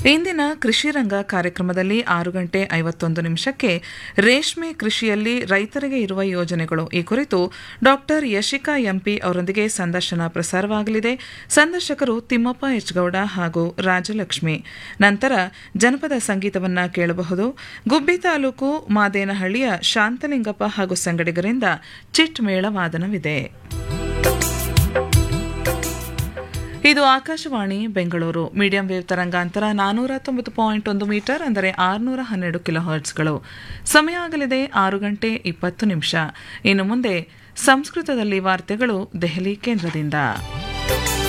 ಇಂದಿನ ಕೃಷಿ ರಂಗ ಕಾರ್ಯಕ್ರಮದಲ್ಲಿ ಆರು ಗಂಟೆ ಐವತ್ತೊಂದು ನಿಮಿಷಕ್ಕೆ ರೇಷ್ಮೆ ಕೃಷಿಯಲ್ಲಿ ರೈತರಿಗೆ ಇರುವ ಯೋಜನೆಗಳು ಈ ಕುರಿತು ಡಾಕ್ಟರ್ ಯಶಿಕಾ ಎಂಪಿ ಅವರೊಂದಿಗೆ ಸಂದರ್ಶನ ಪ್ರಸಾರವಾಗಲಿದೆ ಸಂದರ್ಶಕರು ತಿಮ್ಮಪ್ಪ ಎಚ್ ಗೌಡ ಹಾಗೂ ರಾಜಲಕ್ಷ್ಮಿ ನಂತರ ಜನಪದ ಸಂಗೀತವನ್ನ ಕೇಳಬಹುದು ಗುಬ್ಬಿ ತಾಲೂಕು ಮಾದೇನಹಳ್ಳಿಯ ಶಾಂತಲಿಂಗಪ್ಪ ಹಾಗೂ ಸಂಗಡಿಗರಿಂದ ಚಿಟ್ ಮೇಳ ವಾದನವಿದೆ ಇದು ಆಕಾಶವಾಣಿ ಬೆಂಗಳೂರು ಮೀಡಿಯಂ ವೇವ್ ತರಂಗಾಂತರ ನಾನೂರ ತೊಂಬತ್ತು ಪಾಯಿಂಟ್ ಒಂದು ಮೀಟರ್ ಅಂದರೆ ಆರುನೂರ ಹನ್ನೆರಡು ಕಿಲೋ ಹರ್ಟ್ಸ್ಗಳು ಸಮಯ ಆಗಲಿದೆ ಆರು ಗಂಟೆ ಇಪ್ಪತ್ತು ನಿಮಿಷ ಇನ್ನು ಮುಂದೆ ಸಂಸ್ಕೃತದಲ್ಲಿ ವಾರ್ತೆಗಳು ದೆಹಲಿ ಕೇಂದ್ರದಿಂದ